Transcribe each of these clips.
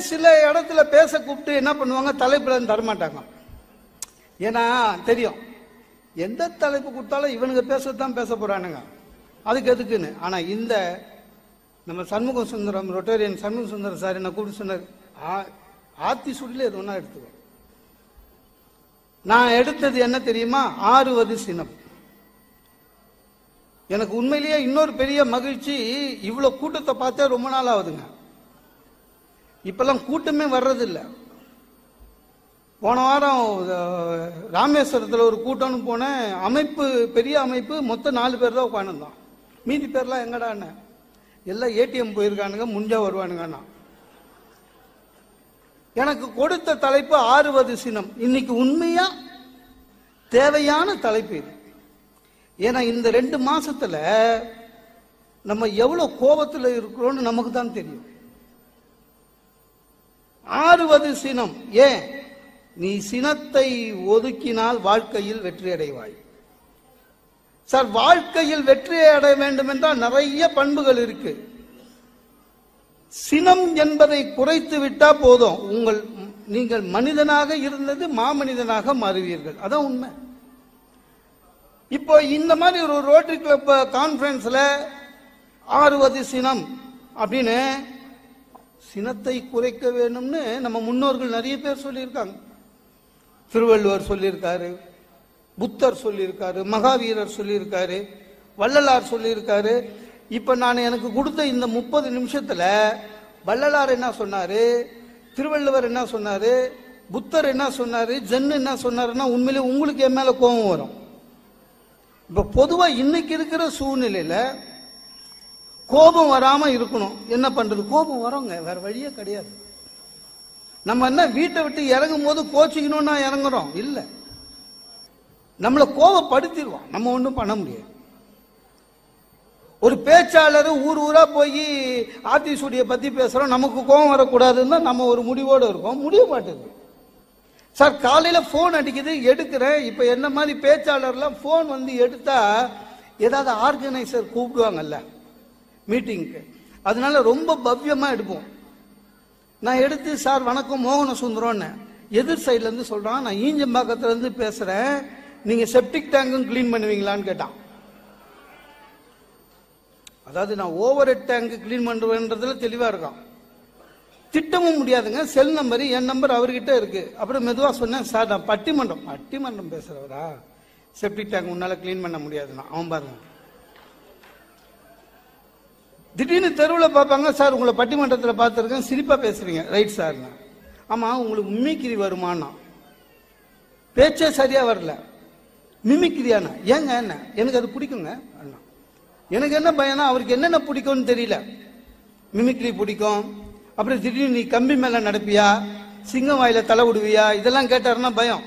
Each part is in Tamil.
சில இடத்துல பேச கூப்பிட்டு என்ன பண்ணுவாங்க தலைப்புல இருந்து தரமாட்டாங்க ஏன்னா தெரியும் எந்த தலைப்பு கொடுத்தாலும் இவனுங்க பேசத்தான் பேச போறானுங்க அதுக்கு எதுக்குன்னு ஆனா இந்த நம்ம சண்முக சுந்தரம் ரொட்டேரியன் சண்முக சுந்தரம் சார் என்ன கூப்பிட்டு சொன்னார் "ஆ- ஆத்தி சுடில எது ஒன்றா எடுத்துக்கோ நான் எடுத்தது என்ன தெரியுமா ஆறுவது சினம் எனக்கு உண்மையிலேயே இன்னொரு பெரிய மகிழ்ச்சி இவ்வளவு கூட்டத்தை பார்த்தே ரொம்ப நாள் ஆகுதுங்க இப்பெல்லாம் கூட்டமே வர்றதில்ல போன வாரம் அஹ், ராமேஸ்வரத்தில் ஒரு கூட்டம்னு போனேன் அமைப்பு பெரிய அமைப்பு மொத்தம் நாலு பேர் தான் உட்காந்துருந்தோம் மீதி பேர்லாம் எங்கடான்னு எல்லாம் ஏடிஎம் போயிருக்கானுங்க முடிஞ்சா வருவானுங்கண்ணா எனக்கு கொடுத்த தலைப்பு ஆறுவது சினம் இன்னைக்கு உண்மையா தேவையான தலைப்பு இது ஏன்னா இந்த ரெண்டு மாசத்துல நம்ம எவ்வளவு கோபத்துல இருக்கிறோம்னு நமக்கு தான் தெரியும் ஆறுவது சினம் ஏன் நீ சினத்தை ஒதுக்கினால் வாழ்க்கையில் வெற்றி அடைவாய் சார் வாழ்க்கையில் வெற்றி அடைய வேண்டும் என்றால் நிறைய பண்புகள் இருக்கு சினம் என்பதை குறைத்து விட்டா போதும் உங்கள் நீங்கள் மனிதனாக இருந்தது மாமனிதனாக மாறுவீர்கள் அதான் உண்மை இப்போ இந்த மாதிரி ஒரு ரோட்டரி கிளப் கான்ஃபரன்ஸ்ல ஆறுவது சினம் அப்படின்னு சினத்தை குறைக்க வேணும்னு நம்ம முன்னோர்கள் நிறைய பேர் சொல்லியிருக்காங்க திருவள்ளுவர் சொல்லியிருக்காரு புத்தர் சொல்லியிருக்காரு மகாவீரர் சொல்லியிருக்காரு வள்ளலார் சொல்லியிருக்காரு இப்ப நான் எனக்கு கொடுத்த இந்த முப்பது நிமிஷத்துல வள்ளலார் என்ன சொன்னாரு திருவள்ளுவர் என்ன சொன்னாரு புத்தர் என்ன சொன்னாரு ஜென் என்ன சொன்னாருன்னா உண்மையிலே உங்களுக்கு என் மேல கோபம் வரும் இப்ப பொதுவா இன்னைக்கு இருக்கிற சூழ்நிலையில கோபம் வராம இருக்கணும் என்ன பண்றது கோபம் வரோங்க வேற வழியே கிடையாது நம்ம என்ன வீட்டை விட்டு இறங்கும் போது கோச்சிக்கணும்னா இறங்குறோம் இல்ல நம்மளை கோபப்படுத்திடுவான் நம்ம ஒன்றும் பண்ண முடியாது ஒரு பேச்சாளர் ஊர் ஊரா போய் ஆத்திசூடியை பத்தி பேசுறோம் நமக்கு கோபம் வரக்கூடாதுன்னு தான் நம்ம ஒரு முடிவோடு இருக்கோம் முடிய மாட்டேங்குது சார் காலையில போன் அடிக்குது எடுக்கிறேன் இப்ப என்ன மாதிரி பேச்சாளர்லாம் போன் வந்து எடுத்தா ஏதாவது ஆர்கனைசர் கூப்பிடுவாங்கல்ல மீட்டிங்க்கு அதனால ரொம்ப பவ்யமா எடுப்போம் நான் எடுத்து சார் வணக்கம் மோகன சுந்தரம்னு எதிர் சைடுல இருந்து சொல்றான் நான் ஈஞ்சம்பாக்கத்துல இருந்து பேசுறேன் நீங்க செப்டிக் டேங்கும் க்ளீன் பண்ணுவீங்களான்னு கேட்டான் அதாவது நான் ஓவர் ஹெட் டேங்க் க்ளீன் பண்ணுவேன்றதுல தெளிவா இருக்கான் திட்டமும் முடியாதுங்க செல் நம்பர் என் நம்பர் அவர்கிட்ட இருக்கு அப்புறம் மெதுவா சொன்னேன் சார் நான் பட்டிமன்றம் பட்டிமன்றம் பேசுறவரா செப்டிக் டேங்க் உன்னால க்ளீன் பண்ண முடியாதுன்னா அவன் பாருங்க திடீர்னு தெருவில் பார்ப்பாங்க சார் உங்களை பட்டிமன்றத்தில் பார்த்துருக்கேன் சிரிப்பா பேசுறீங்க ரைட் சார்ங்க ஆமா உங்களுக்கு மிமிக்கிரி வருமானா பேச்சே சரியா வரல மிமிக்கிரியானா ஏங்க என்ன எனக்கு அது பிடிக்குங்க அண்ணா எனக்கு என்ன பயனா அவருக்கு என்னென்ன பிடிக்கும்னு தெரியல மிமிக்ரி பிடிக்கும் அப்புறம் திடீர்னு நீ கம்பி மேல நடப்பியா சிங்கம் வாயில தலை விடுவியா இதெல்லாம் கேட்டாருன்னா பயம்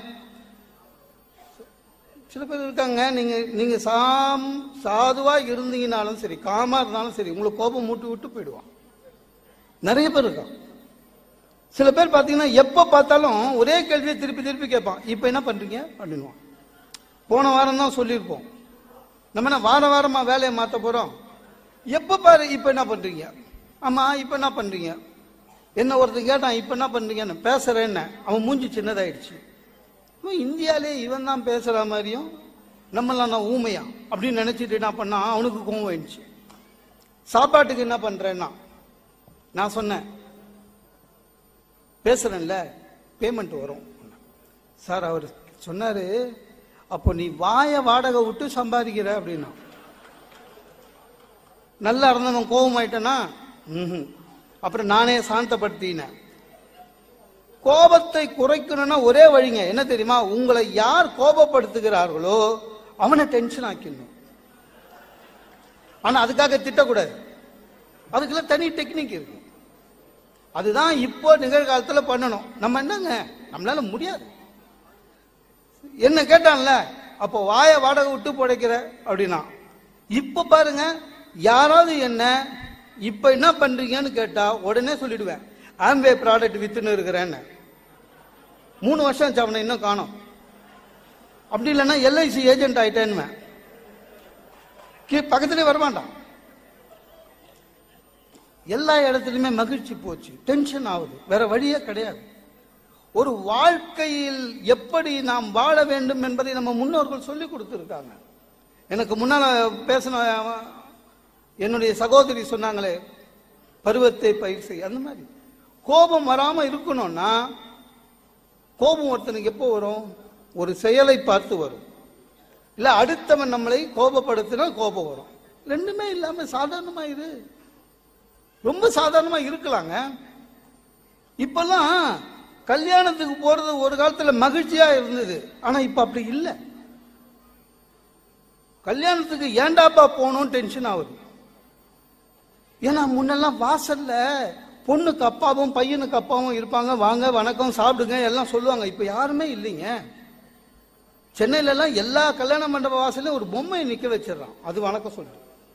சில பேர் இருக்காங்க நீங்க நீங்க சாம் சாதுவா இருந்தீங்கனாலும் சரி காமா இருந்தாலும் சரி உங்களுக்கு கோபம் மூட்டு விட்டு போயிடுவான் நிறைய பேர் இருக்கான் சில பேர் பார்த்தீங்கன்னா எப்ப பார்த்தாலும் ஒரே கேள்வியை திருப்பி திருப்பி கேட்பான் இப்போ என்ன பண்றீங்க அப்படின்வான் போன வாரம் தான் சொல்லியிருப்போம் நம்ம என்ன வார வாரமா வேலையை மாத்த போறோம் எப்ப பாரு இப்ப என்ன பண்றீங்க ஆமா இப்ப என்ன பண்றீங்க என்ன ஒருத்தன் கேட்டான் இப்ப என்ன பண்றீங்கன்னு பேசுறேன்னு அவன் மூஞ்சி சின்னதாயிடுச்சு இவன் இந்தியாலே இவன் தான் பேசுற மாதிரியும் நம்மளாம் நான் ஊமையா அப்படின்னு நினைச்சிட்டு என்ன பண்ணா அவனுக்கு கோவம் ஆயிடுச்சு சாப்பாட்டுக்கு என்ன பண்றேன்னா நான் சொன்னேன் பேசுறேன்ல பேமெண்ட் வரும் சார் அவர் சொன்னாரு அப்போ நீ வாய வாடகை விட்டு சம்பாதிக்கிற அப்படின்னா நல்லா இருந்தவன் கோபம் ஆயிட்டனா ம்ஹும். அப்புறம் நானே சாந்தப்படுத்தினேன் கோபத்தை குறைக்கணும்னா ஒரே வழிங்க என்ன தெரியுமா உங்களை யார் கோபப்படுத்துகிறார்களோ அவனை டென்ஷன் ஆக்கிடணும் ஆனா அதுக்காக திட்டக்கூடாது அதுக்கெல்லாம் தனி டெக்னிக் இருக்கு அதுதான் இப்போ நிகழ்காலத்துல பண்ணணும் நம்ம என்னங்க நம்மளால முடியாது என்ன கேட்டான்ல அப்போ வாய வாடகை விட்டு புடைக்கிற அப்படின்னா இப்ப பாருங்க யாராவது என்ன இப்ப என்ன பண்றீங்கன்னு கேட்டா உடனே சொல்லிடுவேன் ஆம்பே ப்ராடக்ட் வித்துன்னு இருக்கிறேன்னு மூணு வருஷம் ஆச்சு அவனை இன்னும் காணோம் அப்படி இல்லைன்னா எல்ஐசி ஏஜென்ட் ஆயிட்டேன்னு பக்கத்துலேயே வரமாட்டான் எல்லா இடத்துலையுமே மகிழ்ச்சி போச்சு டென்ஷன் ஆகுது வேற வழியே கிடையாது ஒரு வாழ்க்கையில் எப்படி நாம் வாழ வேண்டும் என்பதை நம்ம முன்னோர்கள் சொல்லி கொடுத்துருக்காங்க எனக்கு முன்னால பேசின என்னுடைய சகோதரி சொன்னாங்களே பருவத்தை பயிர் செய் அந்த மாதிரி கோபம் வராம இருக்கணும்னா கோபம் ஒருத்தனுக்கு எப்போ வரும் ஒரு செயலை பார்த்து வரும் இல்ல அடுத்தவன் நம்மளை கோபப்படுத்தினா கோபம் வரும் ரெண்டுமே இல்லாம சாதாரணமா இரு ரொம்ப சாதாரணமா இருக்கலாங்க இப்பெல்லாம் கல்யாணத்துக்கு போறது ஒரு காலத்துல மகிழ்ச்சியா இருந்தது ஆனா இப்ப அப்படி இல்லை கல்யாணத்துக்கு ஏண்டாப்பா போகணும் டென்ஷன் ஆகுது ஏன்னா முன்னெல்லாம் வாசல்ல பொண்ணுக்கு அப்பாவும் பையனுக்கு அப்பாவும் இருப்பாங்க வாங்க வணக்கம் சாப்பிடுங்க எல்லாம் சொல்லுவாங்க இப்ப யாருமே இல்லைங்க சென்னையில எல்லாம் எல்லா கல்யாண மண்டப வாசலையும் ஒரு பொம்மையை நிக்க வச்சிடறான் அது வணக்கம் சொல்லு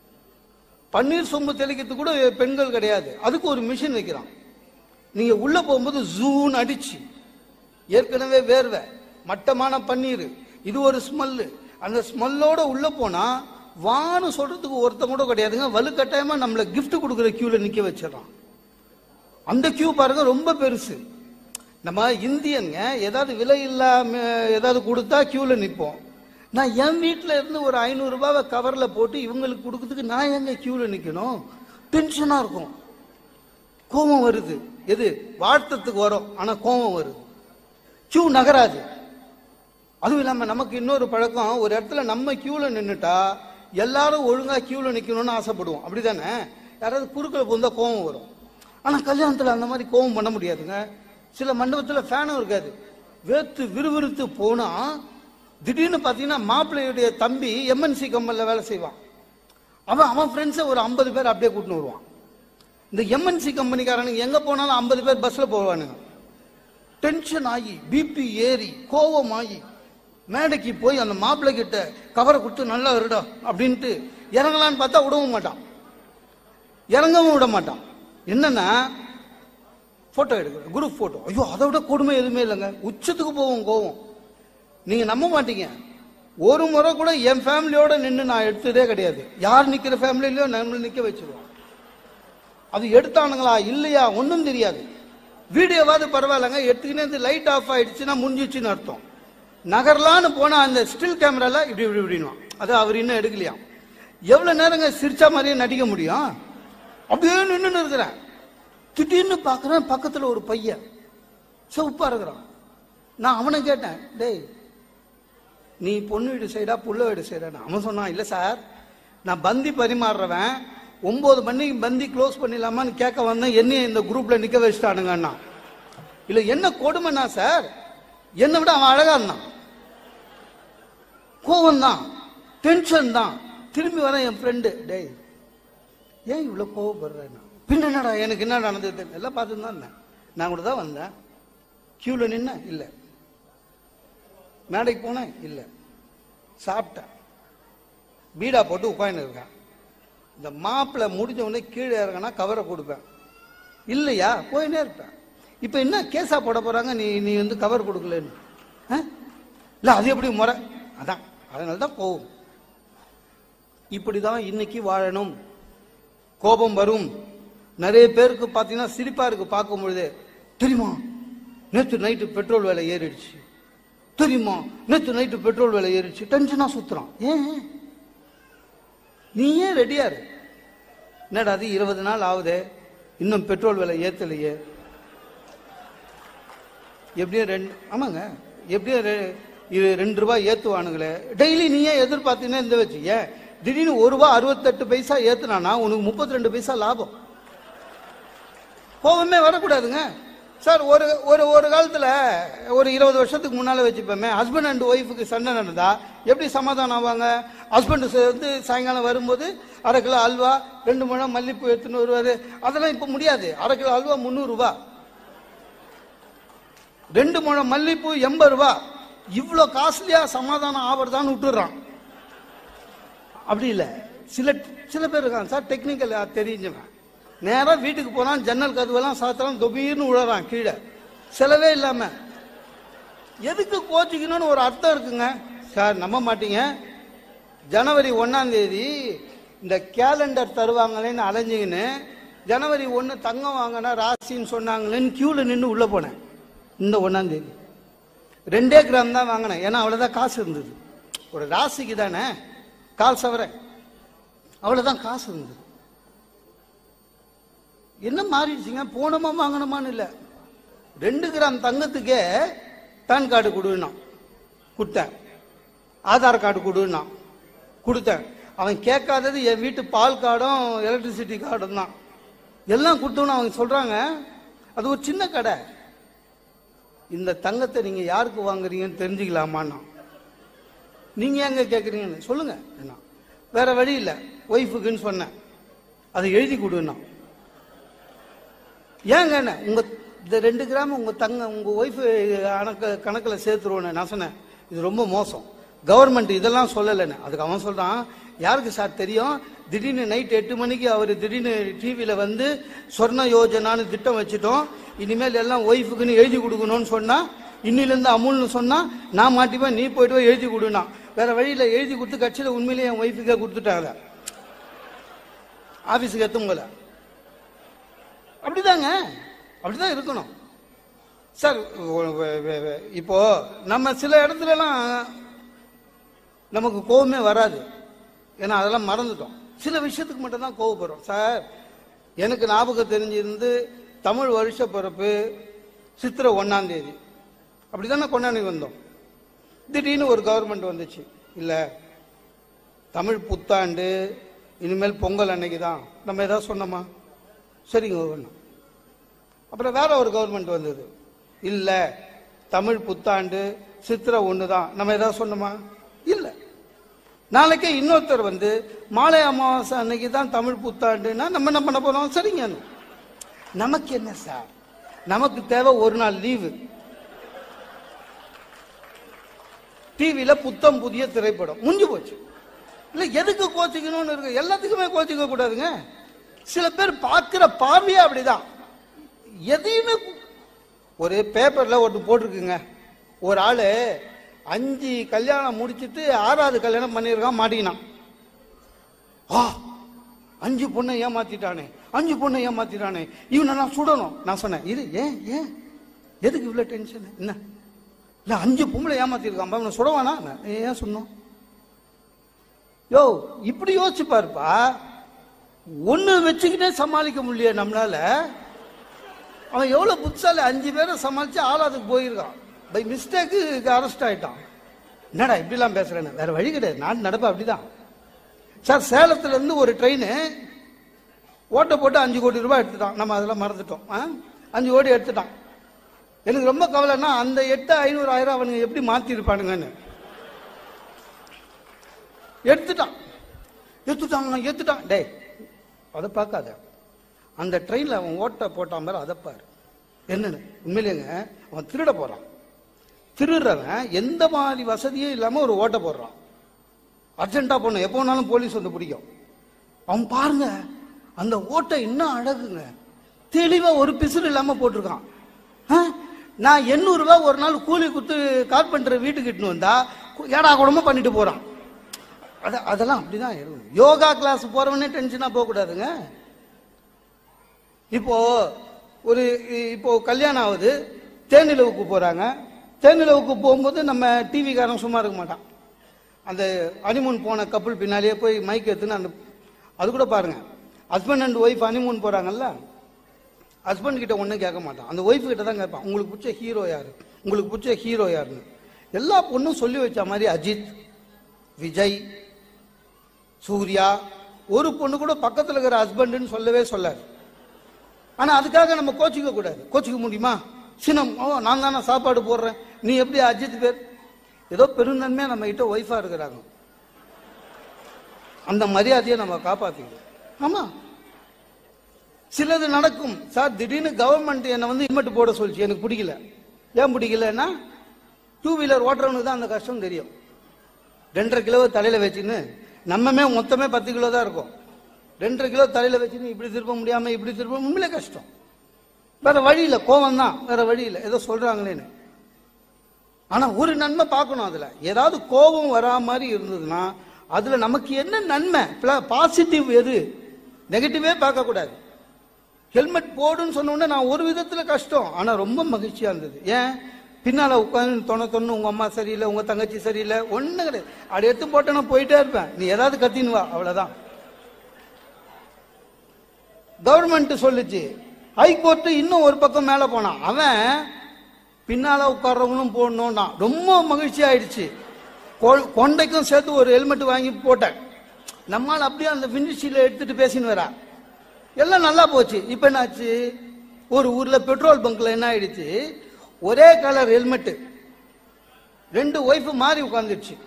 பன்னீர் சொம்பு தெளிக்கிறதுக்கு கூட பெண்கள் கிடையாது அதுக்கு ஒரு மிஷின் வைக்கிறான் நீங்க உள்ள போகும்போது ஜூன் அடிச்சு ஏற்கனவே வேர்வை மட்டமான பன்னீர் இது ஒரு ஸ்மெல்லு அந்த ஸ்மெல்லோட உள்ள போனா வான்னு சொல்றதுக்கு ஒருத்தன் கூட கிடையாதுங்க வலுக்கட்டாயமா நம்மள கிஃப்ட் கொடுக்குற கியூல நிக்க வச்சிடறான் அந்த கியூ பாருங்க ரொம்ப பெருசு நம்ம இந்தியன்ங்க ஏதாவது விலை இல்லாம ஏதாவது கொடுத்தா கியூல நிப்போம் நான் என் வீட்டில் இருந்து ஒரு ஐநூறு ரூபாவை கவர்ல போட்டு இவங்களுக்கு கொடுக்கறதுக்கு நான் எங்க கியூல நிக்கணும் டென்ஷனா இருக்கும் கோபம் வருது எது வாழ்த்தத்துக்கு வரும் ஆனா கோபம் வருது கியூ நகராது அதுவும் இல்லாம நமக்கு இன்னொரு பழக்கம் ஒரு இடத்துல நம்ம கியூல நின்னுட்டா எல்லாரும் ஒழுங்கா கியூல நிக்கணும்னு ஆசைப்படுவோம் அப்படிதானே யாராவது குறுக்கில் புந்தா கோபம் வரும் ஆனா கல்யாணத்துல அந்த மாதிரி கோபம் பண்ண முடியாதுங்க சில மண்டபத்துல ஃபேனும் இருக்காது வேத்து விறுவிறுத்து போனா திடீர்னு பாத்தீங்கன்னா மாப்பிள்ளையுடைய தம்பி எம்என்சி கம்பெனில வேலை செய்வான் அவன் அவன் ஃப்ரெண்ட்ஸை ஒரு ஐம்பது பேர் அப்படியே கூட்டின்னு வருவான் இந்த எம்என்சி கம்பெனிக்காரனுங்க எங்க போனாலும் ஐம்பது பேர் பஸ்ல போவானுங்க டென்ஷன் ஆகி பிபி ஏறி கோவம் ஆகி மேடைக்கு போய் அந்த மாப்பிள்ளை கிட்ட கவரை கொடுத்து நல்லா இருடா அப்படின்ட்டு இறங்கலான்னு பார்த்தா விடவும் மாட்டான் இறங்கவும் விட மாட்டான் என்னன்னா போட்டோ எடுக்கிற குரூப் போட்டோ ஐயோ அதை விட கொடுமை எதுவுமே இல்லைங்க உச்சத்துக்கு போவோம் கோவம் நீங்க நம்ப மாட்டீங்க ஒரு முறை கூட என் ஃபேமிலியோட நின்று நான் எடுத்ததே கிடையாது யார் நிக்கிற ஃபேமிலிலயோ நம்மள நிக்க வச்சிருவோம் அது எடுத்தானுங்களா இல்லையா ஒன்றும் தெரியாது வீடியோவாவது பரவாயில்லைங்க எடுத்துக்கினே லைட் ஆஃப் ஆயிடுச்சுன்னா முடிஞ்சிச்சுன்னு அர்த்தம் நகரலான்னு போனா அந்த ஸ்டில் கேமரால இப்படி இப்படி இப்படின்னுவான் அது அவர் இன்னும் எடுக்கலையாம் எவ்வளவு நேரங்க சிரிச்சா மாதிரியே நடிக்க முடியும் அப்படியே நின்று இருக்கிறேன் திடீர்னு பார்க்கறேன் பக்கத்துல ஒரு பையன் சிவப்பா இருக்கிறான் நான் அவனை கேட்டேன் டேய் நீ பொண்ணு வீடு சைடா புள்ள வீடு சைடா அவன் சொன்னான் இல்ல சார் நான் பந்தி பரிமாறுறவன் ஒன்பது மணிக்கு பந்தி க்ளோஸ் பண்ணிடலாமான்னு கேட்க வந்தேன் என்னைய இந்த குரூப்ல நிக்க வச்சுட்டானுங்கண்ணா இல்ல என்ன கொடுமைனா சார் என்னை விட அவன் அழகா இருந்தான் கோவம் தான் டென்ஷன் தான் திரும்பி வரேன் என் ஃப்ரெண்டு டேய் ஏன் இவ்வளவு கோவப்படுறேன் பின்ன என்னடா எனக்கு என்ன நடந்தது தெரியல. எல்லாம் பார்த்துட்டு தான் இருந்தேன் நான் கூட தான் வந்தேன் கியூல நின்ன இல்லை மேடைக்கு போனேன் இல்லை சாப்பிட்டேன் பீடா போட்டு உட்காந்து இருக்கேன் இந்த மாப்பிள்ளை முடிஞ்ச உடனே கீழே இறங்கினா கவரை கொடுப்பேன் இல்லையா போயினே இருப்பேன் இப்போ என்ன கேஸா போட போறாங்க நீ நீ வந்து கவர் கொடுக்கலன்னு ஆ? இல்ல அது எப்படி முறை அதான் அதனால தான் போகும் இப்படிதான் இன்னைக்கு வாழணும் கோபம் வரும் நிறைய பேருக்கு பார்த்தீங்கன்னா சிரிப்பா இருக்கு பார்க்கும் பொழுதே தெரியுமா நேற்று நைட்டு பெட்ரோல் விலை ஏறிடுச்சு தெரியுமா நேற்று நைட்டு பெட்ரோல் விலை ஏறிடுச்சு டென்ஷனா சுத்துறான் ஏன் நீ ஏன் ரெடியா இரு என்னடா அது இருபது நாள் ஆகுதே இன்னும் பெட்ரோல் விலை ஏத்தலையே எப்படியும் ரெண்டு ஆமாங்க எப்படியும் ரெ- இது ரெண்டு ரூபாய் ஏத்துவானுங்களே டெய்லி நீ ஏன் எதிர்பார்த்தீங்கன்னா இந்த வச்சு ஏன் திடீர்னு ஒரு ரூபாய் அறுபத்தெட்டு பைசா ஏத்துனானா உனக்கு முப்பத்தி ரெண்டு பைசா லாபம் கோபமே வரக்கூடாதுங்க சார் ஒரு ஒரு ஒரு காலத்துல ஒரு இருபது வருஷத்துக்கு முன்னால வச்சுப்போமே ஹஸ்பண்ட் அண்ட் ஒய்ஃபுக்கு சண்டை நடந்தா எப்படி சமாதானம் ஆவாங்க ஹஸ்பண்ட் வந்து சாயங்காலம் வரும்போது அரை கிலோ அல்வா ரெண்டு முழம் மல்லிப்பூ எடுத்துன்னு வருவாரு அதெல்லாம் இப்ப முடியாது அரை கிலோ அல்வா முந்நூறு ரூபாய் ரெண்டு முழம் மல்லிப்பூ எண்பது ரூபா இவ்வளோ காஸ்ட்லியா சமாதானம் ஆவறதான்னு விட்டுறான் அப்படி இல்லை சில சில பேர் இருக்காங்க சார் டெக்னிக்கல் தெரிஞ்சவன் நேரா வீட்டுக்கு போனான் ஜன்னல் கதவெல்லாம் சாத்திரம் தொபீர்னு விழறான் கீழே செலவே இல்லாம எதுக்கு கோச்சிக்கணும்னு ஒரு அர்த்தம் இருக்குங்க சார் நம்ப மாட்டீங்க ஜனவரி ஒன்னாம் தேதி இந்த கேலண்டர் தருவாங்களேன்னு அலைஞ்சிங்கன்னு ஜனவரி ஒன்று தங்கம் வாங்கினா ராசின்னு சொன்னாங்களேன்னு கியூவில் நின்று உள்ளே போனேன் இந்த ஒன்றாம் தேதி ரெண்டே கிராம் தான் வாங்கினேன் ஏன்னா அவ்வளோதான் காசு இருந்தது ஒரு ராசிக்கு தானே கால் சவரன் அவ்வளோதான் காசு இருந்தது என்ன மாறிடுச்சுங்க போனோமா வாங்கணுமான்னு இல்லை ரெண்டு கிராம் தங்கத்துக்கே பேன் கார்டு கொடுன்னா கொடுத்தேன் ஆதார் கார்டு கொடுன்னா கொடுத்தேன் அவன் கேட்காதது என் வீட்டு பால் கார்டும் எலக்ட்ரிசிட்டி கார்டும் தான் எல்லாம் கொடுத்தோன்னு அவங்க சொல்றாங்க அது ஒரு சின்ன கடை இந்த தங்கத்தை நீங்க யாருக்கு வாங்குறீங்கன்னு தெரிஞ்சுக்கலாமான்னா நீங்க எங்க கேட்குறீங்கன்னு சொல்லுங்க என்ன வேற வழி இல்லை ஒய்ஃபுக்குன்னு சொன்னேன் அதை எழுதி கொடுன்னா ஏங்க என்ன உங்க இந்த ரெண்டு கிராம் உங்க தங்க உங்க ஒய்ஃப் கணக்கு கணக்கில் சேர்த்துருவோன்னு நான் சொன்னேன் இது ரொம்ப மோசம் கவர்மெண்ட் இதெல்லாம் சொல்லலைன்னு அதுக்கு அவன் சொல்றான் யாருக்கு சார் தெரியும் திடீர்னு நைட் எட்டு மணிக்கு அவர் திடீர்னு டிவியில் வந்து சொர்ண யோஜனான்னு திட்டம் வச்சுட்டோம் இனிமேல் எல்லாம் ஒய்ஃபுக்குன்னு எழுதி கொடுக்கணும்னு சொன்னா இன்னிலேருந்து அமுல்னு சொன்னா நான் மாட்டிப்பேன் நீ போயிட்டு போய் எழுதி கொடுனா வேற வழியில் எழுதி கொடுத்து கட்சியில் உண்மையிலேயே என் ஒய்ஃபுக்கே கொடுத்துட்டாங்க ஆஃபீஸுக்கு எத்தும் போல அப்படிதாங்க அப்படிதான் இருக்கணும் சார் ஒ- வெ- வெ- வெ- இப்போ நம்ம சில இடத்துலலாம் நமக்கு கோவமே வராது ஏன்னா அதெல்லாம் மறந்துட்டோம் சில விஷயத்துக்கு மட்டும் தான் கோவப்படுறோம் சார் எனக்கு ஞாபகம் தெரிஞ்சிருந்து தமிழ் வருஷ பிறப்பு சித்திரை ஒன்னாம் தேதி அப்படிதானே கொண்டாடி வந்தோம் திடீர்னு ஒரு கவர்மெண்ட் வந்துச்சு இல்லை தமிழ் புத்தாண்டு இனிமேல் பொங்கல் அன்னைக்கு தான் நம்ம ஏதாவது சொன்னோமா சரிங்க ஒன்று அப்புறம் வேற ஒரு கவர்மெண்ட் வந்தது இல்லை தமிழ் புத்தாண்டு சித்திரை ஒன்று தான் நம்ம ஏதாவது சொன்னோமா இல்லை நாளைக்கே இன்னொருத்தர் வந்து மாலை அமாவாசை அன்னைக்கு தான் தமிழ் புத்தாண்டுன்னா நம்ம என்ன பண்ண போறோம் சரிங்க நமக்கு என்ன சார் நமக்கு தேவை ஒரு நாள் லீவு டிவியில புத்தம் புதிய திரைப்படம் முடிஞ்சு போச்சு இல்ல எதுக்கு கோச்சிக்கணும்னு இருக்கு எல்லாத்துக்குமே கோச்சிக்க கூடாதுங்க சில பேர் பார்க்கிற பார்வையே அப்படிதான் எதையுமே ஒரு பேப்பர்ல ஒன்று போட்டிருக்குங்க ஒரு ஆளு அஞ்சு கல்யாணம் முடிச்சிட்டு ஆறாவது கல்யாணம் பண்ணியிருக்கான் மாட்டிக்கினான் ஆ அஞ்சு பொண்ணை ஏமாத்திட்டானே அஞ்சு பொண்ணை ஏமாத்திட்டானே இவனை நான் சுடணும் நான் சொன்னேன் இது ஏன் ஏன் எதுக்கு இவ்வளவு டென்ஷன் என்ன இல்ல அஞ்சு பொம்பளை ஏமாத்திருக்கான் அவனை சுடவானா நான், ஏன் சொன்னோம் யோ இப்படி யோசிச்சு பாருப்பா ஒண்ணு வச்சுக்கிட்டே சமாளிக்க முடியல நம்மளால அவன் எவ்வளவு புத்தால அஞ்சு பேரை சமாளிச்சு ஆளாதுக்கு போயிருக்கான் பை மிஸ்டேக்கு அரெஸ்ட் ஆயிட்டான் என்னடா இப்படிலாம் பேசுறேன்னு வேற வழி கிடையாது நான் நடப்பேன் அப்படிதான் சார் சேலத்துல இருந்து ஒரு ட்ரெயின் ஓட்டை போட்டு அஞ்சு கோடி ரூபாய் எடுத்துட்டான் நம்ம அதெல்லாம் மறந்துட்டோம் ஆ? அஞ்சு கோடி எடுத்துட்டான் எனக்கு ரொம்ப கவலைன்னா அந்த எட்டு ஐநூறு ஆயிரம் அவனுங்க எப்படி மாத்தி இருப்பானுங்கன்னு எடுத்துட்டான் எடுத்துட்டான் எடுத்துட்டான் டேய் அதை பார்க்காத அந்த ட்ரெயினில் அவன் ஓட்ட போட்டான் பாரு அதை பாரு என்னன்னு உண்மையிலேங்க அவன் திருட போறான் திருடுறவன் எந்த மாதிரி வசதியும் இல்லாம ஒரு ஓட்ட போடுறான் அர்ஜென்ட்டா போகணும் எப்போ வேணாலும் போலீஸ் வந்து பிடிக்கும் அவன் பாருங்க அந்த ஓட்டை இன்னும் அழகுங்க தெளிவா ஒரு பிசுறு இல்லாம போட்டிருக்கான் ஆ? நான் எண்ணூறு ரூபாய் ஒரு நாள் கூலி குத்து கார்பெண்டர் வீட்டுக்கு இட்டுன்னு வந்தா கு- ஏடா கூடமா பண்ணிட்டு போறான் அத அதெல்லாம் அப்படிதான் இருக்கும் யோகா கிளாஸ் போறவனே டென்ஷனா போக கூடாதுங்க இப்போ ஒரு இப்போ கல்யாணம் ஆகுது தேனிலவுக்கு போறாங்க தேனிலவுக்கு போகும்போது நம்ம டிவிக்காரன் சும்மா இருக்க மாட்டான் அந்த ஹனிமூன் போன கப்பல் பின்னாலேயே போய் மைக் எடுத்துன்னு அந்த அது கூட பாருங்க ஹஸ்பண்ட் அண்ட் ஒய்ஃப் ஹனிமூன் போறாங்கல்ல ஹஸ்பண்ட் கிட்ட ஒன்றும் கேட்க மாட்டான் அந்த ஒய்ஃப் கிட்ட தான் கேட்பான் உங்களுக்கு பிடிச்ச ஹீரோ யாரு உங்களுக்கு பிடிச்ச ஹீரோ யாருன்னு எல்லா பொண்ணும் சொல்லி வச்ச மாதிரி அஜித் விஜய் சூர்யா ஒரு பொண்ணு கூட பக்கத்துல இருக்கிற ஹஸ்பண்ட்னு சொல்லவே சொல்லாது ஆனா அதுக்காக நம்ம கோச்சிக்க கூடாது கோச்சிக்க முடியுமா சினம் ஓ நான் தானே சாப்பாடு போடுறேன் நீ எப்படி அஜித் பேர் ஏதோ பெருந்தன்மையா நம்ம கிட்ட ஒய்ஃபா இருக்கிறாங்க அந்த மரியாதையை நம்ம காப்பாத்திக்கணும் ஆமா சிலது நடக்கும் சார் திடீர்னு கவர்மெண்ட் என்னை வந்து ஹெல்மெட் போட சொல்லிச்சு எனக்கு பிடிக்கல ஏன் பிடிக்கலன்னா டூ வீலர் ஓட்டுறவனுக்கு தான் அந்த கஷ்டம் தெரியும் ரெண்டரை கிலோ தலையில வச்சுன்னு நம்மமே மொத்தமே பத்து கிலோ தான் இருக்கும் ரெண்டரை கிலோ தலையில வச்சுன்னு இப்படி திருப்ப முடியாம இப்படி திருப்ப உண்மையிலே கஷ்டம் வேற வழி இல்ல கோவம் தான் வேற வழி இல்ல ஏதோ சொல்றாங்களேன்னு ஆனா ஒரு நன்மை பார்க்கணும் அதுல ஏதாவது கோபம் வரா மாதிரி இருந்ததுன்னா அதுல நமக்கு என்ன நன்மை பாசிட்டிவ் எது நெகட்டிவே பார்க்க கூடாது ஹெல்மெட் போடுன்னு சொன்ன உடனே நான் ஒரு விதத்துல கஷ்டம் ஆனா ரொம்ப மகிழ்ச்சியா இருந்தது ஏன் பின்னால உட்காந்து தொண தொண்ணு உங்க அம்மா சரியில்லை உங்க தங்கச்சி சரியில்லை ஒண்ணு கிடையாது அப்படி எடுத்து போட்டேன்னா போயிட்டே இருப்பேன் நீ ஏதாவது கத்தின்னு வா அவ்வளவுதான் கவர்மெண்ட் சொல்லுச்சு ஹைகோர்ட் இன்னும் ஒரு பக்கம் மேல போனான் அவன் பின்னால உட்கார்றவங்களும் போடணும்னா ரொம்ப மகிழ்ச்சி ஆயிடுச்சு கொ- கொண்டைக்கும் சேர்த்து ஒரு ஹெல்மெட் வாங்கி போட்டேன் நம்மால் அப்படியே அந்த விண்டிஷீல எடுத்துட்டு பேசின்னு வரா எல்லாம் நல்லா போச்சு இப்ப என்னாச்சு ஒரு ஊர்ல பெட்ரோல் பங்க்ல என்ன ஆயிடுச்சு ஒரே கலர் ஹெல்மெட் ரெண்டு ஒய்ஃப் மாறி உட்காந்துருச்சு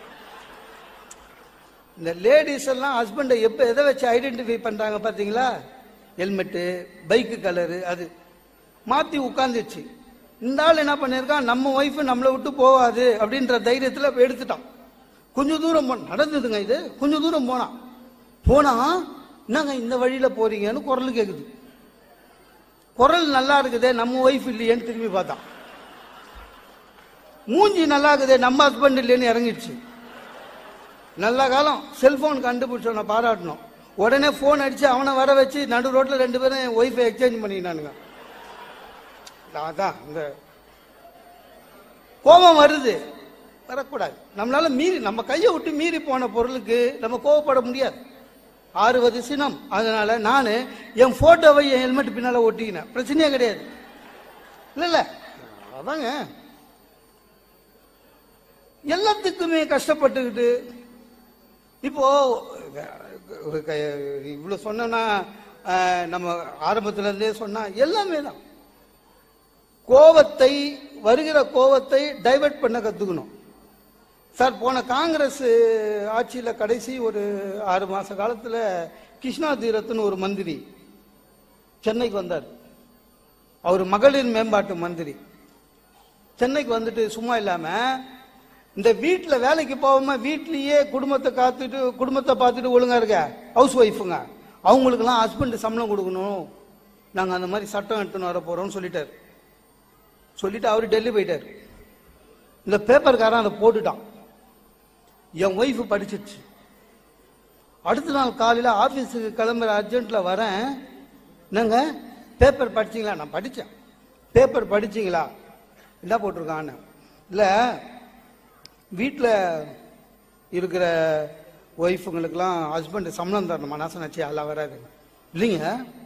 இந்த லேடிஸ் எல்லாம் ஹஸ்பண்டை எப்ப எதை வச்சு ஐடென்டிஃபை பண்றாங்க பாத்தீங்களா ஹெல்மெட்டு பைக்கு கலரு அது மாத்தி உட்காந்துச்சு இந்த ஆள் என்ன பண்ணியிருக்கான் நம்ம ஒய்ஃப் நம்மளை விட்டு போகாது அப்படின்ற தைரியத்துல எடுத்துட்டான் கொஞ்சம் தூரம் போ நடந்ததுங்க இது கொஞ்சம் தூரம் போனான் போனா என்னங்க இந்த வழியில போறீங்கன்னு குரல் கேக்குது குரல் நல்லா இருக்குதே நம்ம ஒய்ஃப் இல்லையேன்னு திரும்பி பார்த்தான் மூஞ்சி நல்லா இருக்குதே நம்ம ஹஸ்பண்ட் இல்லையேன்னு இறங்கிடுச்சு நல்ல காலம் செல்போன் கண்டுபிடிச்சவனை பாராட்டணும் உடனே ஃபோன் அடிச்சு அவனை வர வச்சு நடு ரோட்ல ரெண்டு பேரும் ஒய்ஃபை எக்ஸ்சேஞ்ச் பண்ணிக்கினானுங்க அதான் இந்த கோபம் வருது வரக்கூடாது நம்மளால மீறி நம்ம கையை விட்டு மீறி போன பொருளுக்கு நம்ம கோவப்பட முடியாது ஆறுவது சினம் அதனால நான் என் போட்டோவை என் ஹெல்மெட் பின்னால ஒட்டிக்கினேன் பிரச்சனையே கிடையாது இல்ல இல்ல அதாங்க எல்லாத்துக்குமே கஷ்டப்பட்டுக்கிட்டு இப்போ ஒரு க- இவ்வளவு சொன்னோம்னா அஹ், நம்ம ஆரம்பத்துல இருந்தே சொன்னா எல்லாமே தான் கோவத்தை வருகிற கோவத்தை டைவர்ட் பண்ண கத்துக்கணும் சார் போன காங்கிரஸ் ஆட்சியில கடைசி ஒரு ஆறு மாச காலத்துல கிருஷ்ணா தீரத்னு ஒரு மந்திரி சென்னைக்கு வந்தார் அவர் மகளிர் மேம்பாட்டு மந்திரி சென்னைக்கு வந்துட்டு சும்மா இல்லாம இந்த வீட்டுல வேலைக்கு போகாம வீட்லயே குடும்பத்தை காத்துட்டு குடும்பத்தை பார்த்துட்டு ஒழுங்கா இருக்க ஹவுஸ் ஒய்ஃபுங்க அவங்களுக்கெல்லாம் ஹஸ்பண்ட் சம்பளம் கொடுக்கணும் நாங்க அந்த மாதிரி சட்டம் எடுத்துன்னு வர போறோம்னு சொல்லிட்டாரு சொல்லிட்டு அவரு டெல்லி போயிட்டாரு இந்த பேப்பர்காரன் அதை போட்டுட்டான் என் ஒய்ஃப் படிச்சிருச்சு அடுத்த நாள் காலையில ஆபீஸுக்கு கிளம்புற அர்ஜென்ட்ல வரேன் என்னங்க பேப்பர் படிச்சீங்களா நான் படிச்சேன் பேப்பர் படிச்சீங்களா என்ன போட்டிருக்கான்னு இல்ல வீட்டில் இருக்கிற ஒய்ஃபுங்களுக்கெல்லாம் ஹஸ்பண்ட் சம்பளம் தரணுமா நான் சொன்னாச்சு அதெல்லாம் வராது இல்லைங்க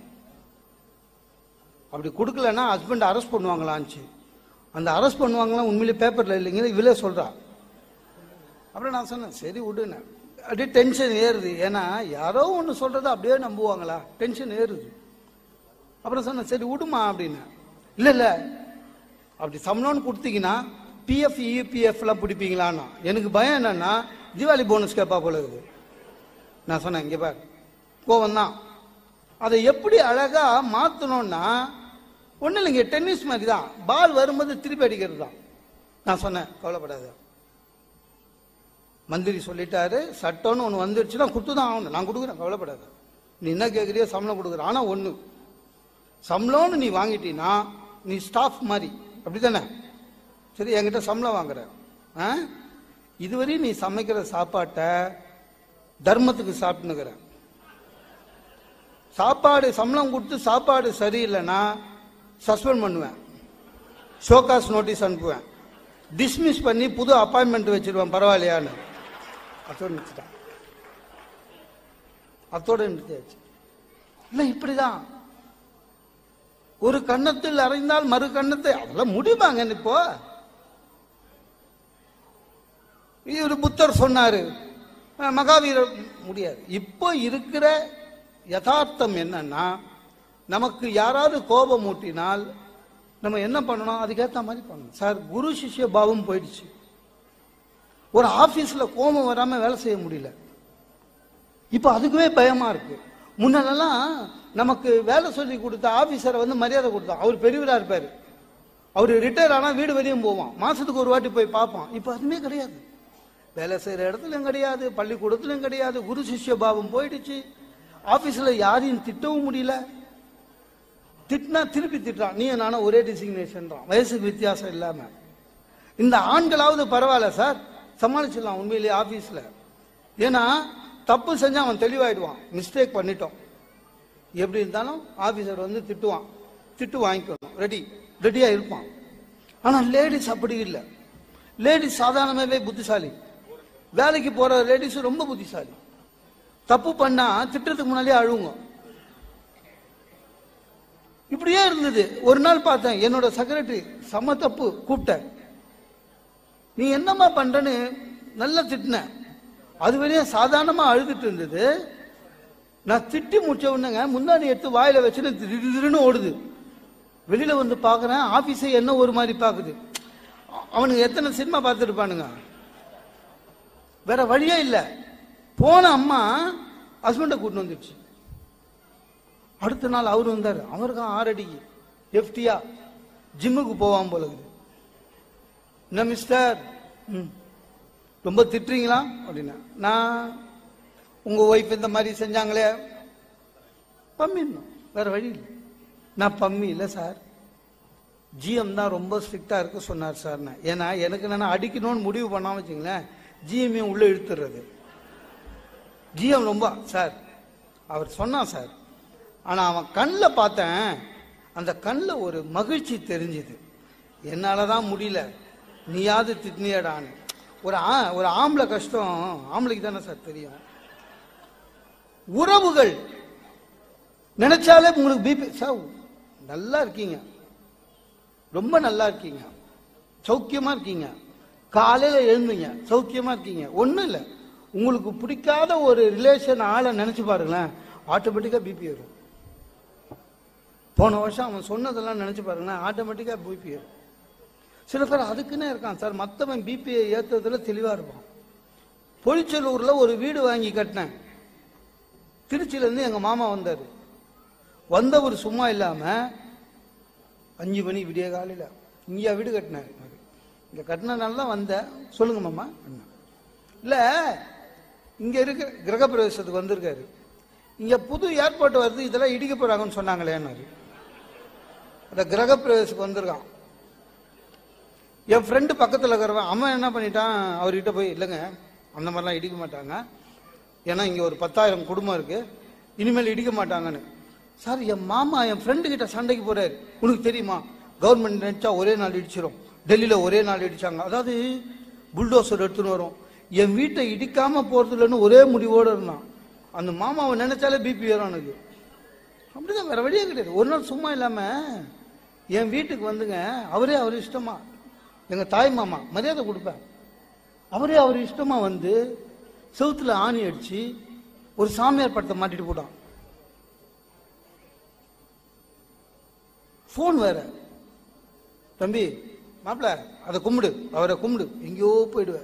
அப்படி கொடுக்கலன்னா ஹஸ்பண்ட் அரெஸ்ட் பண்ணுவாங்களான்ச்சு அந்த அரெஸ்ட் பண்ணுவாங்களா உண்மையிலே பேப்பர்ல இல்லைங்க இவளே சொல்றா அப்புறம் நான் சொன்னேன் சரி விடுன்னு அப்படியே டென்ஷன் ஏறுது ஏன்னா யாரோ ஒன்று சொல்றதை அப்படியே நம்புவாங்களா டென்ஷன் ஏறுது அப்புறம் சொன்னேன் சரி விடுமா அப்படின்னு இல்ல இல்ல அப்படி சம்பளம்னு கொடுத்தீங்கன்னா பிஎஃப் இபிஎஃப் எல்லாம் பிடிப்பீங்களான்னா எனக்கு பயம் என்னன்னா தீபாவளி போனஸ் கேட்பா போல இருக்குது நான் சொன்னேன் இங்க பார் கோவம் தான் அதை எப்படி அழகா மாத்தணும்னா ஒன்றும் இல்லைங்க டென்னிஸ் மாதிரி தான் பால் வரும்போது திருப்பி அடிக்கிறது தான் நான் சொன்னேன் கவலைப்படாத மந்திரி சொல்லிட்டாரு சட்டம்னு ஒன்று வந்துருச்சுன்னா கொடுத்து தான் ஆகணும் நான் கொடுக்குறேன் கவலைப்படாத நீ என்ன கேட்குறியோ சம்பளம் கொடுக்குற ஆனால் ஒன்று சம்பளம்னு நீ வாங்கிட்டீன்னா நீ ஸ்டாஃப் மாதிரி அப்படிதானே சரி என்கிட்ட சம்பளம் வாங்குற ஆ இதுவரையும் நீ சமைக்கிற சாப்பாட்டை தர்மத்துக்கு சாப்பிட்டுனுக்குற சாப்பாடு சம்பளம் கொடுத்து சாப்பாடு சரியில்லைன்னா சஸ்பெண்ட் பண்ணுவேன் ஷோகாஸ் நோட்டீஸ் அனுப்புவேன் டிஸ்மிஸ் பண்ணி புது அப்பாயின்மெண்ட் வச்சிருவேன் பரவாயில்லையான்னு அத்தோடு நிறுத்திட்டான் அத்தோடு நிறுத்தியாச்சு இல்லை இப்படிதான் ஒரு கன்னத்தில் அறைந்தால் மறு கன்னத்தை அதெல்லாம் முடியுமாங்க இப்போ இவர் புத்தர் சொன்னாரு அஹ் மகாவீரர் முடியாது இப்போ இருக்கிற யதார்த்தம் என்னன்னா நமக்கு யாராவது கோபம் ஊட்டினால் நம்ம என்ன பண்ணணும் அதுக்கேற்ற மாதிரி பண்ணணும் சார் குரு சிஷ்ய பாவம் போயிடுச்சு ஒரு ஆபீஸ்ல கோபம் வராம வேலை செய்ய முடியல இப்ப அதுக்குவே பயமா இருக்கு முன்னெல்லாம் நமக்கு வேலை சொல்லி கொடுத்த ஆபீசரை வந்து மரியாதை கொடுத்தோம் அவர் பெரியவரா இருப்பாரு அவர் ரிட்டையர் ஆனா வீடு வரையும் போவான் மாசத்துக்கு ஒரு வாட்டி போய் பார்ப்பான் இப்ப அதுவுமே கிடையாது வேலை செய்யற இடத்துலயும் கிடையாது பள்ளிக்கூடத்துலயும் கிடையாது குரு சிஷ்ய பாவம் போயிடுச்சு ஆபீஸ்ல யாரையும் திட்டவும் முடியல திட்டினா திருப்பி திட்டுறான் நீ நானும் ஒரே டிசிக்னேஷன்றான் வயசுக்கு வித்தியாசம் இல்லாம இந்த ஆண்களாவது பரவாயில்ல சார் சமாளிச்சிடலாம் உண்மையிலேயே ஆபீஸ்ல ஏன்னா தப்பு செஞ்சா அவன் தெளிவாயிடுவான் மிஸ்டேக் பண்ணிட்டோம் எப்படி இருந்தாலும் ஆபீசர் வந்து திட்டுவான் திட்டு வாங்கிக்கணும் ரெடி ரெடியா இருப்பான் ஆனா லேடிஸ் அப்படி இல்லை லேடிஸ் சாதாரணமாவே புத்திசாலி வேலைக்கு போற லேடிஸ் ரொம்ப புத்திசாலி தப்பு பண்ணா திட்டத்துக்கு முன்னாலே அழுவுங்க இப்படியே இருந்தது ஒரு நாள் பார்த்தேன் என்னோட செக்ரட்டரி செம தப்பு கூப்பிட்டேன் நீ என்னம்மா பண்றன்னு நல்லா திட்டின அது வரையும் சாதாரணமா அழுதுட்டு இருந்தது நான் திட்டி முடிச்ச உடனேங்க முன்னாடி எடுத்து வாயில வச்சுன்னு திடீர்னு ஓடுது வெளியில வந்து பார்க்கறேன் ஆபீஸே என்ன ஒரு மாதிரி பாக்குது அவனுங்க எத்தனை சினிமா பார்த்துருப்பானுங்க வேற வழியே இல்ல போன அம்மா ஹஸ்பண்டை கூட்டிட்டு வந்துடுச்சு அடுத்த நாள் அவரு வந்தாரு அவருக்கு ஆறடிக்கு எஃப்டியா ஜிம்முக்கு போவான் போல இருக்குது என்ன மிஸ்டர் ம். ரொம்ப திட்டுறீங்களா அப்படின்னா நான் உங்க ஒய்ஃப் இந்த மாதிரி செஞ்சாங்களே பம்மிடணும் வேற வழி இல்லை நான் பம்மி இல்லை சார் ஜிஎம் தான் ரொம்ப ஸ்ட்ரிக்டா இருக்க சொன்னார் சார் ஏன்னா எனக்கு நான் அடிக்கணும்னு முடிவு பண்ணாம வச்சுங்களேன் ஜிஎம்ஐயும் உள்ள இழுத்துறது ஜிஎம் ரொம்ப சார் அவர் சொன்னான் சார் ஆனா அவன் கண்ணில் பார்த்தேன் அந்த கண்ணில் ஒரு மகிழ்ச்சி தெரிஞ்சுது என்னால தான் முடியல நீயாவது திட்னியடான்னு ஒரு ஆ ஒரு ஆம்பளை கஷ்டம் ஆம்பளைக்கு தானே சார் தெரியும் உறவுகள் நினைச்சாலே உங்களுக்கு பிபி சார் நல்லா இருக்கீங்க ரொம்ப நல்லா இருக்கீங்க சௌக்கியமா இருக்கீங்க காலையில எழுந்தீங்க சௌக்கியமா இருக்கீங்க ஒண்ணும் இல்லை உங்களுக்கு பிடிக்காத ஒரு ரிலேஷன் ஆளை நினைச்சு பாருங்களேன் ஆட்டோமேட்டிக்கா பிபி வரும் போன வருஷம் அவன் சொன்னதெல்லாம் நினைச்சு பாருங்களேன் ஆட்டோமேட்டிக்கா பிபி வரும் சில பேர் அதுக்குன்னே இருக்கான் சார் மற்றவன் பிபியை ஏத்துறதுல தெளிவா இருப்பான் பொழிச்சலூர்ல ஒரு வீடு வாங்கி கட்டினேன் திருச்சியில இருந்து எங்க மாமா வந்தாரு வந்தவர் சும்மா இல்லாம அஞ்சு மணி விடிய காலையில இங்கேயா வீடு கட்டினாரு இங்க கட்டினனால தான் வந்தேன் சொல்லுங்க மாமா அண்ணா. இல்ல இங்க இருக்க கிரகப்பிரவேசத்துக்கு வந்திருக்காரு இங்க புது ஏர்போர்ட் வருது இதெல்லாம் இடிக்க போறாங்கன்னு சொன்னாங்களேன்னாரு அந்த கிரகப்பிரவேசத்துக்கு வந்திருக்கான் என் ஃப்ரெண்டு பக்கத்தில் இருக்கிறவன் அவன் என்ன பண்ணிட்டான் அவர்கிட்ட போய் இல்லைங்க அந்த மாதிரிலாம் இடிக்க மாட்டாங்க ஏன்னா இங்கே ஒரு பத்தாயிரம் குடும்பம் இருக்கு இனிமேல் இடிக்க மாட்டாங்கன்னு சார் என் மாமா என் ஃப்ரெண்டு கிட்ட சண்டைக்கு போறாரு உனக்கு தெரியுமா கவர்மெண்ட் நினைச்சா ஒரே நாள் இடிச்சிரும் டெல்லியில ஒரே நாள் இடிச்சாங்க அதாவது புல்டோசர் எடுத்துன்னு வரும் என் வீட்டை இடிக்காம போறது இல்லைன்னு ஒரே முடிவோடு இருந்தான் அந்த மாமாவை நினைச்சாலே பிபி ஏறும் எனக்கு அப்படிதான் வேற வழியே கிடையாது ஒரு நாள் சும்மா இல்லாம என் வீட்டுக்கு வந்துங்க அவரே அவர் இஷ்டமா எங்க தாய் மாமா மரியாதை கொடுப்பேன் அவரே அவர் இஷ்டமா வந்து செவுத்துல ஆணி அடிச்சு ஒரு சாமியார் படத்தை மாட்டிட்டு போட்டான் ஃபோன் வேற தம்பி மாப்பிள அதை கும்பிடு அவரை கும்பிடு எங்கேயோ போயிடுவேன்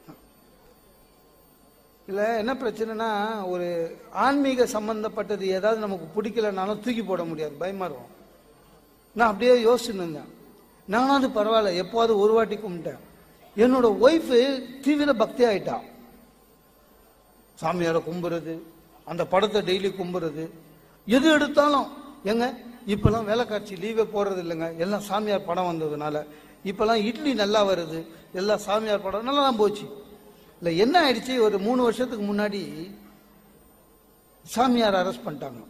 இல்ல என்ன பிரச்சனைனா ஒரு ஆன்மீக சம்பந்தப்பட்டது ஏதாவது நமக்கு பிடிக்கலனாலும் தூக்கி போட முடியாது பயமா இருக்கும் நான் அப்படியே யோசிச்சுன்னு இருந்தேன் நானாவது பரவாயில்ல எப்போது ஒரு வாட்டி கும்பிட்டேன் என்னோட ஒய்ஃபு தீவிர பக்தி ஆயிட்டா சாமியாரை கும்புறது அந்த படத்தை டெய்லி கும்புறது எது எடுத்தாலும் எங்க இப்பெல்லாம் வேலைக்காட்சி லீவே போறது இல்லைங்க எல்லாம் சாமியார் படம் வந்ததுனால இப்பெல்லாம் இட்லி நல்லா வருது எல்லாம் சாமியார் படம் நல்லா தான் போச்சு இல்லை என்ன ஆயிடுச்சு ஒரு மூணு வருஷத்துக்கு முன்னாடி சாமியார் அரெஸ்ட் பண்ணிட்டாங்க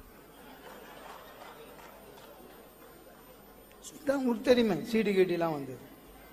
இதான் உங்களுக்கு தெரியுமே சிடி கேடிலாம் வந்தது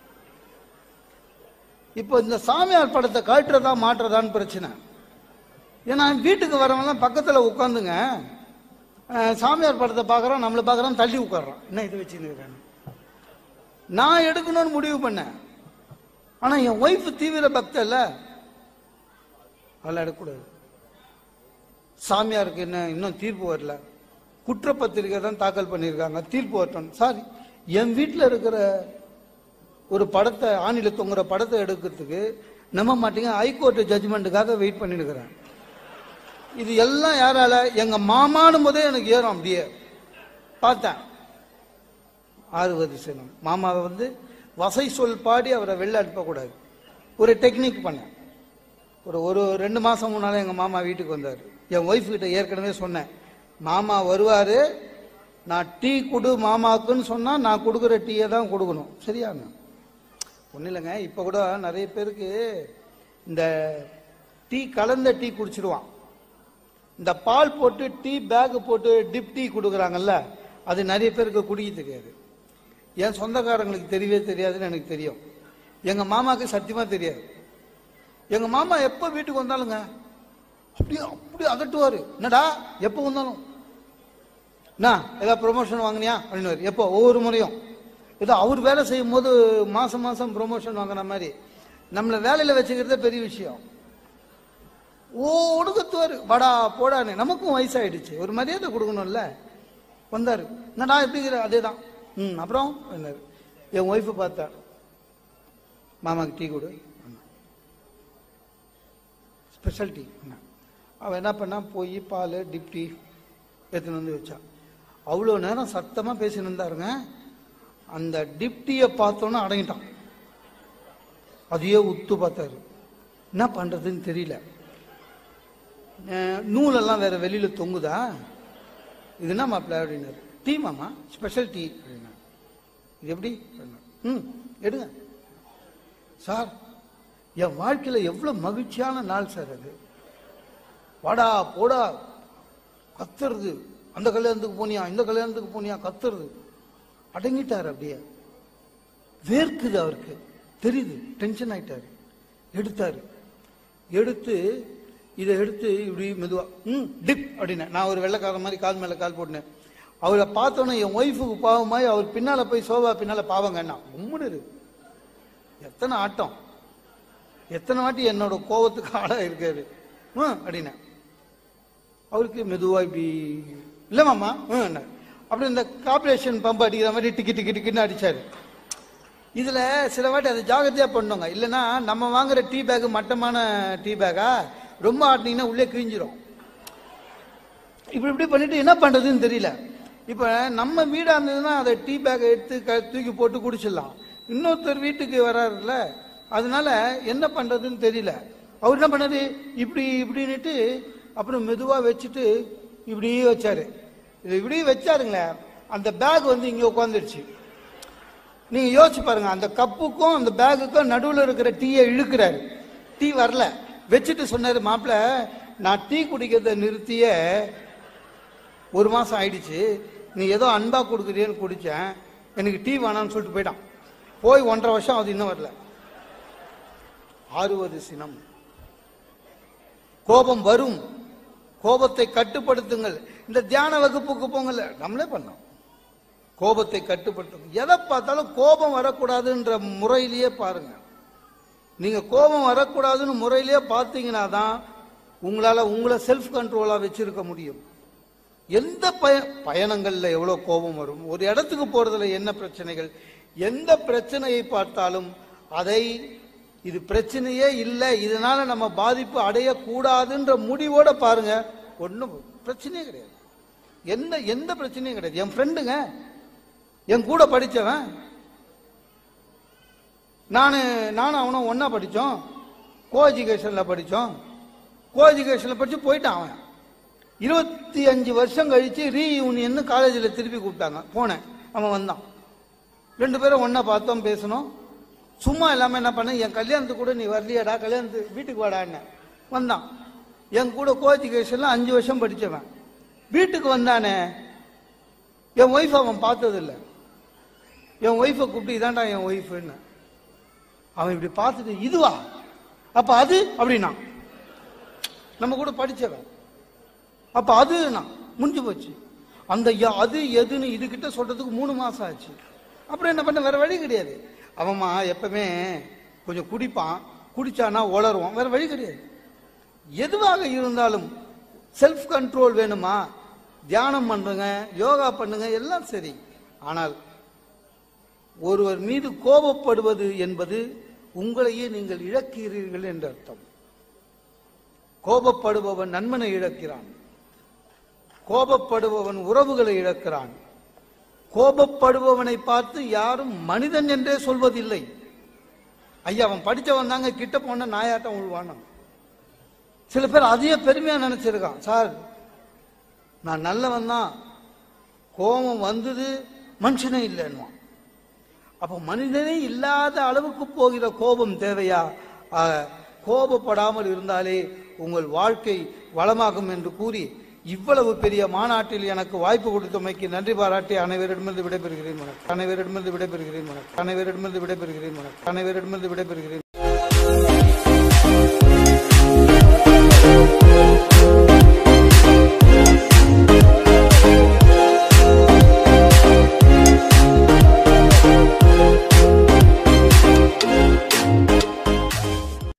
இப்போ இந்த சாமியார் படத்தை கழட்டுறதா மாற்றுறதான்னு பிரச்சனை ஏன்னா வீட்டுக்கு வரவங்கலாம் பக்கத்தில் உட்காந்துங்க அஹ், சாமியார் படத்தை பார்க்குறோம் நம்மளை பார்க்குறோம் தள்ளி உட்கார்றோம் என்ன இது வச்சுன்னு நான் எடுக்கணும்னு முடிவு பண்ணேன் ஆனால் என் ஒய்ஃப் தீவிர பக்த இல்ல அதெல்லாம் எடுக்கக்கூடாது சாமியாருக்கு என்ன இன்னும் தீர்ப்பு வரல குற்றப்பத்திரிக்கை தான் தாக்கல் பண்ணியிருக்காங்க தீர்ப்பு வரட்டும் சார் என் வீட்டில் இருக்கிற ஒரு படத்தை ஆணில தொங்குற படத்தை எடுக்கிறதுக்கு நம்ப மாட்டீங்க ஹைகோர்ட் ஜட்ஜ்மெண்ட்டுக்காக வெயிட் பண்ணிட்டு இருக்கிறேன் இது எல்லாம் யாரால எங்க மாமானும் போதே எனக்கு ஏறும் அப்படியே பார்த்தேன் ஆறுவது சினம் மாமாவை வந்து வசை சொல் பாடி அவரை வெளில அனுப்பக்கூடாது ஒரு டெக்னிக் பண்ணேன் ஒரு ஒரு ரெண்டு மாசம் முன்னால எங்க மாமா வீட்டுக்கு வந்தார் என் ஒய்ஃப் கிட்ட ஏற்கனவே சொன்னேன் மாமா வருவாரு நான் டீ கொடு மாமாக்குன்னு சொன்னா நான் கொடுக்குற டீயை தான் கொடுக்கணும் சரியாங்க ஒன்றும் இல்லைங்க இப்போ கூட நிறைய பேருக்கு இந்த டீ கலந்த டீ குடிச்சிடுவான் இந்த பால் போட்டு டீ பேக் போட்டு டிப் டீ கொடுக்குறாங்கல்ல அது நிறைய பேருக்கு குடிக்க தெரியாது என் சொந்தக்காரங்களுக்கு தெரியவே தெரியாதுன்னு எனக்கு தெரியும் எங்க மாமாக்கு சத்தியமா தெரியாது எங்க மாமா எப்ப வீட்டுக்கு வந்தாலுங்க அப்படியே அப்படியே அதட்டுவாரு என்னடா எப்போ வந்தாலும் என்ன ஏதாவது ப்ரொமோஷன் வாங்கினியா அப்படின்னு எப்போ ஒவ்வொரு முறையும் ஏதோ அவர் வேலை செய்யும் போது மாசம் மாசம் ப்ரொமோஷன் வாங்குற மாதிரி நம்மளை வேலையில வச்சுக்கிறதே பெரிய விஷயம் ஓ ஒடுக்கத்துவாரு வாடா போடான்னு நமக்கும் வயசாயிடுச்சு ஒரு மரியாதை கொடுக்கணும்ல வந்தாரு என்னடா எப்படிங்கிற அதே தான் ம் அப்புறம் என்னாரு என் ஒய்ஃபு பார்த்தா மாமாக்கு டீ கொடு ஸ்பெஷல் டீ அவன் என்ன பண்ணா போய் பால் டிப் டீ எடுத்துன்னு வந்து வச்சா அவ்வளோ நேரம் சத்தமா பேசின்னு இருந்தாருங்க அந்த டிப்டியை பார்த்தோன்னே அடங்கிட்டான் அதையே உத்து பார்த்தாரு என்ன பண்றதுன்னு தெரியல அஹ் நூலெல்லாம் வேற வெளியில தொங்குதா இது என்ன மாப்பிள்ள அப்படின்னாரு டீ மாமா ஸ்பெஷல் டீ அப்படின்னா இது எப்படி அப்படின்னா, ம் எடுங்க சார் என் வாழ்க்கையில எவ்வளவு மகிழ்ச்சியான நாள் சார் அது வாடா போடா கத்துறது அந்த கல்யாணத்துக்கு போனியா இந்த கல்யாணத்துக்கு போனியா கத்துறது அடங்கிட்டார் அப்படியே வேர்க்குது அவருக்கு தெரியுது டென்ஷன் ஆயிட்டாரு எடுத்தாரு எடுத்து இதை எடுத்து இப்படி மெதுவா ம் டிப் அப்படின்னு நான் ஒரு வெள்ளைக்கார மாதிரி கால் மேல கால் போட்டேன் அவரை பார்த்தோன்னே என் ஒய்ஃபுக்கு பாவமாய் அவர் பின்னால போய் சோபா பின்னால பாவங்கண்ணா உம்முன்னு இருக்கு. எத்தனை ஆட்டம் எத்தனை வாட்டி என்னோட கோபத்துக்கு ஆளா இருக்காரு ம் அப்படின்னேன் அவருக்கு மெதுவா இப்படி இல்ல மாமா ம் என்ன. அப்படி இந்த கார்பரேஷன் பம்ப் அடிக்கிற மாதிரி டிக்கி டிக்கி டிக்கின்னு அடிச்சாரு இதுல சில வாட்டி அதை ஜாகிரதையா பண்ணுங்க இல்லைன்னா நம்ம வாங்குற டீ பேக் மட்டமான டீ பேக்கா ரொம்ப ஆட்டினீங்கன்னா உள்ளே கிழிஞ்சிரும் இப்படி இப்படி பண்ணிட்டு என்ன பண்றதுன்னு தெரியல இப்ப நம்ம வீடா இருந்ததுன்னா அதை டீ பேக் எடுத்து க- தூக்கி போட்டு குடிச்சிடலாம் இன்னொருத்தர் வீட்டுக்கு வராருல்ல அதனால என்ன பண்றதுன்னு தெரியல அவர் என்ன பண்ணாரு இப்படி இப்படின்னுட்டு அப்புறம் மெதுவா வச்சுட்டு இப்படியே வச்சாரு இது இப்படி வச்சாருங்களே அந்த பேக் வந்து இங்க உட்காந்துருச்சு நீங்க யோசிச்சு பாருங்க அந்த கப்புக்கும் அந்த பேகுக்கும் நடுவுல இருக்கிற டீயை இழுக்கிறாரு டீ வரல வச்சுட்டு சொன்னாரு மாப்பிள நான் டீ குடிக்கிறத நிறுத்திய ஒரு மாசம் ஆயிடுச்சு நீ ஏதோ அன்பா கொடுக்குறியன்னு குடிச்சேன் எனக்கு டீ வேணாம்னு சொல்லிட்டு போயிட்டான் போய் ஒன்றரை வருஷம் அது இன்னும் வரல ஆறுவது சினம் கோபம் வரும் கோபத்தை கட்டுப்படுத்துங்கள் இந்த தியான வகுப்புக்கு போங்கல்ல நம்மளே பண்ணோம் கோபத்தை கட்டுப்படுத்தும் எதை பார்த்தாலும் கோபம் வரக்கூடாதுன்ற முறையிலேயே பாருங்க நீங்க கோபம் வரக்கூடாதுன்னு முறையிலேயே பார்த்தீங்கன்னா தான் உங்களால உங்களை செல்ஃப் கண்ட்ரோலா வச்சிருக்க முடியும் எந்த பய பயணங்கள்ல எவ்வளவு கோபம் வரும் ஒரு இடத்துக்கு போறதுல என்ன பிரச்சனைகள் எந்த பிரச்சனையை பார்த்தாலும் அதை இது பிரச்சனையே இல்லை இதனால நம்ம பாதிப்பு அடையக்கூடாதுன்ற முடிவோட பாருங்க ஒன்றும் பிரச்சனையே கிடையாது எந்த எந்த பிரச்சனையும் கிடையாது என் ஃப்ரெண்டுங்க என் கூட படிச்சவன் நானு நானும் அவனும் ஒண்ணா படிச்சோம் கோ எஜுகேஷன்ல படிச்சோம் கோ எஜுகேஷன்ல படிச்சு போயிட்டான் அவன் இருபத்தி அஞ்சு வருஷம் கழிச்சு ரீயூனியன் காலேஜில் திருப்பி கூப்பிட்டாங்க போனேன் அவன் வந்தான் ரெண்டு பேரும் ஒண்ணா பார்த்தோம் பேசணும் சும்மா இல்லாம என்ன பண்ண என் கல்யாணத்துக்கு கூட நீ வரலையாடா கல்யாணத்துக்கு வீட்டுக்கு வாடான்னு வந்தான் என் கூட கோ எஜுகேஷன்ல அஞ்சு வருஷம் படிச்சவன் வீட்டுக்கு வந்தானே என் ஒய்ஃப் அவன் பார்த்ததில்ல என் ஒய்ஃபை கூப்பிட்டு இதான்டா என் ஒய்ஃப்னு அவன் இப்படி பார்த்துட்டு இதுவா அப்ப அது அப்படின்னா நம்ம கூட படிச்சவன் அப்ப அது நான் முடிஞ்சு போச்சு அந்த ய- அது எதுன்னு இதுகிட்ட சொல்றதுக்கு மூணு மாசம் ஆச்சு அப்புறம் என்ன பண்ண வேற வழி கிடையாது அவன்மா எப்பவுமே கொஞ்சம் குடிப்பான் குடிச்சானா உளருவான் வேற வழி கிடையாது எதுவாக இருந்தாலும் செல்ஃப் கண்ட்ரோல் வேணுமா தியானம் பண்ணுங்க யோகா பண்ணுங்க எல்லாம் சரி ஆனால் ஒருவர் மீது கோபப்படுவது என்பது உங்களையே நீங்கள் இழக்கிறீர்கள் என்று அர்த்தம் கோபப்படுபவன் நண்பனை இழக்கிறான் கோபப்படுபவன் உறவுகளை இழக்கிறான் கோபப்படுபவனை பார்த்து யாரும் மனிதன் என்றே சொல்வதில்லை ஐயா அவன் படிச்சவன் தாங்க கிட்ட போன நாயாட்டம் உழுவானா சில பேர் அதையே பெருமையா நினைச்சிருக்கான் சார் நான் நல்லவன் தான் கோபம் வந்தது மனுஷனே இல்லைன்னுவான் அப்ப மனிதனே இல்லாத அளவுக்கு போகிற கோபம் தேவையா ஆ, கோபப்படாமல் இருந்தாலே உங்கள் வாழ்க்கை வளமாகும் என்று கூறி இவ்வளவு பெரிய மாநாட்டில் எனக்கு வாய்ப்பு கொடுத்தமைக்கு நன்றி பாராட்டி அனைவரிடமிருந்து விடைபெறுகிறேன் வணக்கம் அனைவரிடமிருந்து விடைபெறுகிறேன் வணக்கம் அனைவரிடமிருந்து விடைபெறுகிறேன் வணக்கம் அனைவரிடமிருந்து விடைபெறுகிறேன்